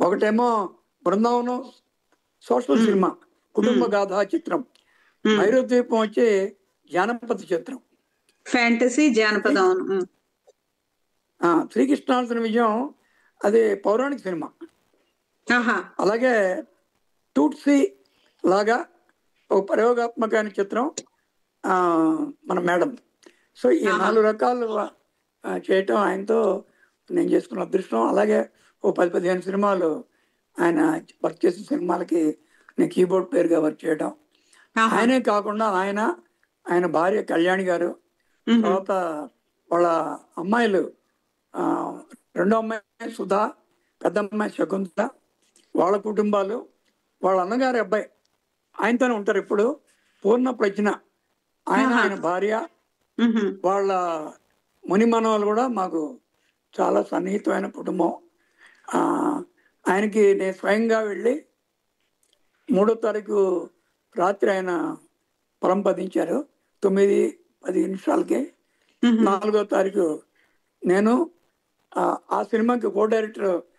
ఒకటేమో Brindavanam social cinema కుటుంబ గాథా చిత్రం ఉమ్. భైరవ ద్వీపం వచ్చి జానపద చిత్రం ఫ్యాంటసీ జానపదం ఉమ్. ఆ, శ్రీకృష్ణార్జున విజయం అది పౌరాణిక సినిమా ఆహా అలాగే టూట్సీ లాగా ఒక ప్రయోగాత్మకమైన చిత్రం ఆ, మన మేడం సో ఈ ఆహా. నాలుగు రకాలు ఆ, చేయటం ఆయనతో నేను చేసుకున్న అదృష్టం అలాగే ఓ పది పదిహేను సినిమాలు ఆయన వర్క్ చేసిన సినిమాలకి నేను కీబోర్డ్ ప్లేయర్గా వర్క్ చేయడం ఆహా. ఆయనే కాకుండా ఆయన ఆయన భార్య కళ్యాణి గారు ఉమ్. తర్వాత వాళ్ళ అమ్మాయిలు ఆ, రెండో అమ్మాయి సుధా పెద్ద అమ్మాయి శకుంతల వాళ్ళ కుటుంబాలు వాళ్ళ అన్నగారి అబ్బాయి ఆయనతోనే ఉంటారు ఇప్పుడు పూర్ణ ప్రజ్ఞ ఆయన ఆహా. ఆయన భార్య ఉమ్. వాళ్ళ ముని మనవాళ్ళు కూడా మాకు చాలా సన్నిహితమైన కుటుంబం ఆ, ఆయనకి నేను స్వయంగా వెళ్ళి మూడో తారీఖు రాత్రి ఆయన పరంపదించారు తొమ్మిది పది నిమిషాలకి ఉమ్. నాలుగో తారీఖు నేను ఆ, ఆ సినిమాకి కో డైరెక్టర్